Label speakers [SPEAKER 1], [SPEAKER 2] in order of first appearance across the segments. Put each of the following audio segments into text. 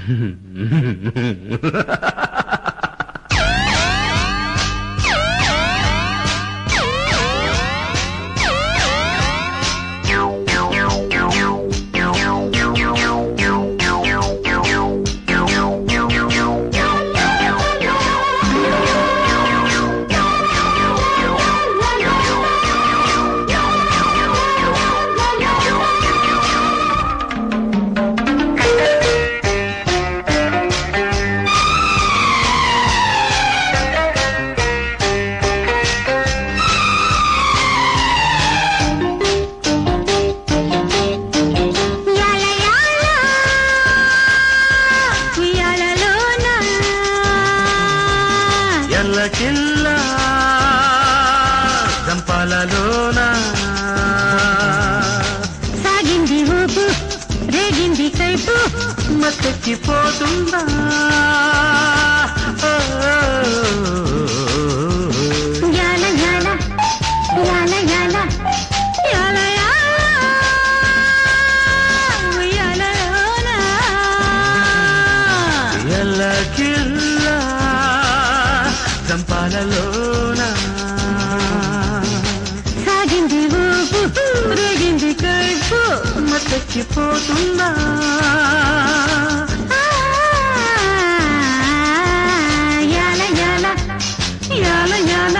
[SPEAKER 1] యాల యాల ఉయ్యాలలోన
[SPEAKER 2] ఎల్లకిల్ల జంపాలలోన
[SPEAKER 1] సాగింది ఊపు రేగింది కైపు
[SPEAKER 2] మత్తెక్కిపోతుందా ఓ,
[SPEAKER 1] యాల యాల యాల యాల యాల యాల ఉయ్యాలలోన
[SPEAKER 2] ఎల్లకిల్ల జంపాలలోన
[SPEAKER 1] సాగింది ఊపు రేగింది కైపు
[SPEAKER 2] మత్తెక్కిపోతుందా
[SPEAKER 1] ఆ, యాల యాల యాల యాల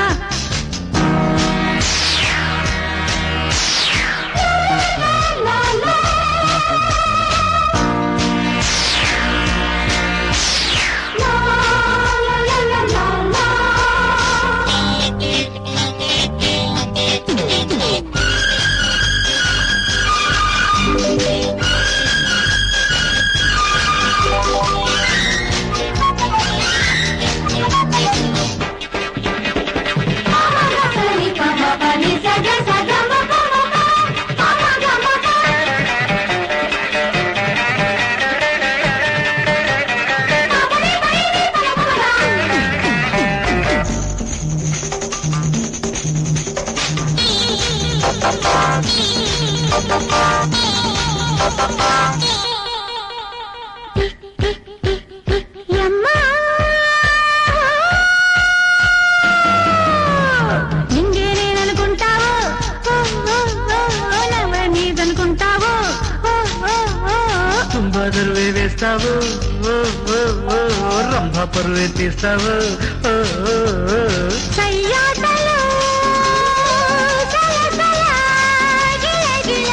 [SPEAKER 1] యమ్మా నింగే నేననుకుంటావు ఓ, ఓ, ఓ, ఓ, నవ్వ నీదనుకుంటావు ఓ, ఓ, ఓ, ఓ.
[SPEAKER 2] తుంబాదరువే వేస్తావు ఓ, ఓ, ఓ, రంభ పరువే తీస్తావు ఓ, ఓ, ఓ.
[SPEAKER 1] సయ్యాటలో సలసల గిలగిల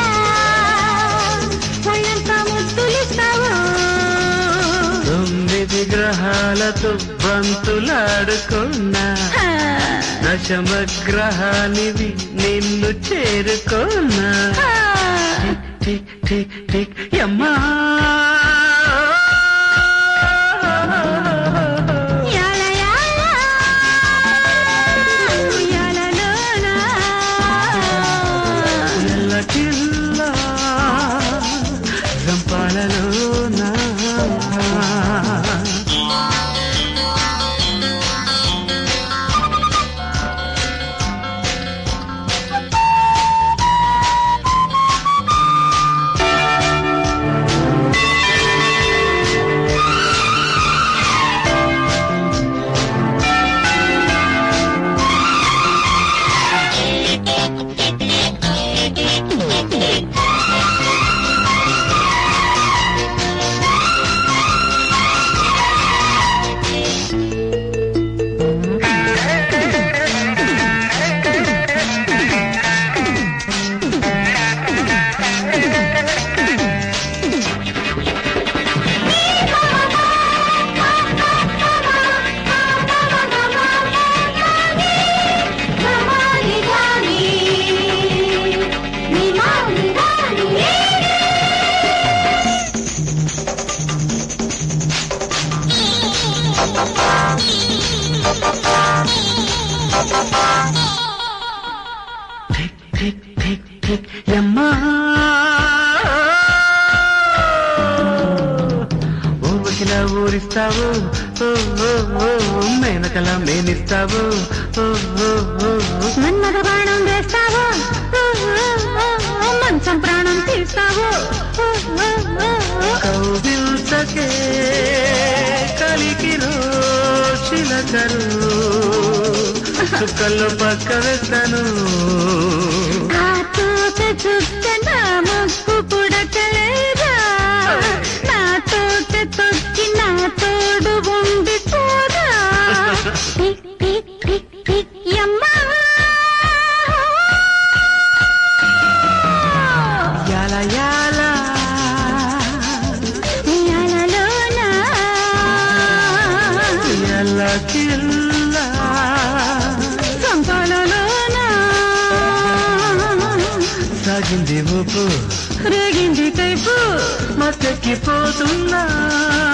[SPEAKER 1] ఒళ్ళంతా ముద్దులిస్తావు
[SPEAKER 2] తొమ్మిది గ్రహాలతో బంతులాడుకున్నా
[SPEAKER 1] హా.
[SPEAKER 2] దశమగ్రహానివి నిన్ను చేరుకున్నా
[SPEAKER 1] హా.
[SPEAKER 2] టిక్ టిక్ టిక్ యమ్మా
[SPEAKER 1] యాల యాల ఉయ్యాలలోన.
[SPEAKER 2] ఎల్లకిల్లా జంపాలలోనా టిక్ టిక్ టిక్ టిక్ యమ్మా ఊరికిలా ఊరిస్తావు ఓ, ఓ, ఓ, మేనకలా మేనిస్తావు ఓ, ఓ, ఓ,
[SPEAKER 1] మన్మథ బాణం వేస్తావు ఓ, ఓ, ఓ, ఓ, మంచం ప్రాణం తీస్తావు ఓ, ఓ, ఓ, ఓ.
[SPEAKER 2] కౌగిల్చకే వేస్తారు చుక్కల్లో పక్క వేస్తాను
[SPEAKER 1] ఆ తోట చుక్క నా ముక్కు పుడకలేదా నా తోట తొక్కి నా తోడు ఉండి పోదా టిక్ టిక్ టిక్ టిక్ యమ్మా
[SPEAKER 2] యాల యాల
[SPEAKER 1] ఉయ్యాలలోనా
[SPEAKER 2] యాల కిల్ల
[SPEAKER 1] సంపాలలోనా
[SPEAKER 2] సాగింది ఊపు
[SPEAKER 1] రేగింది కైపు
[SPEAKER 2] మత్తెక్కిపోతున్నా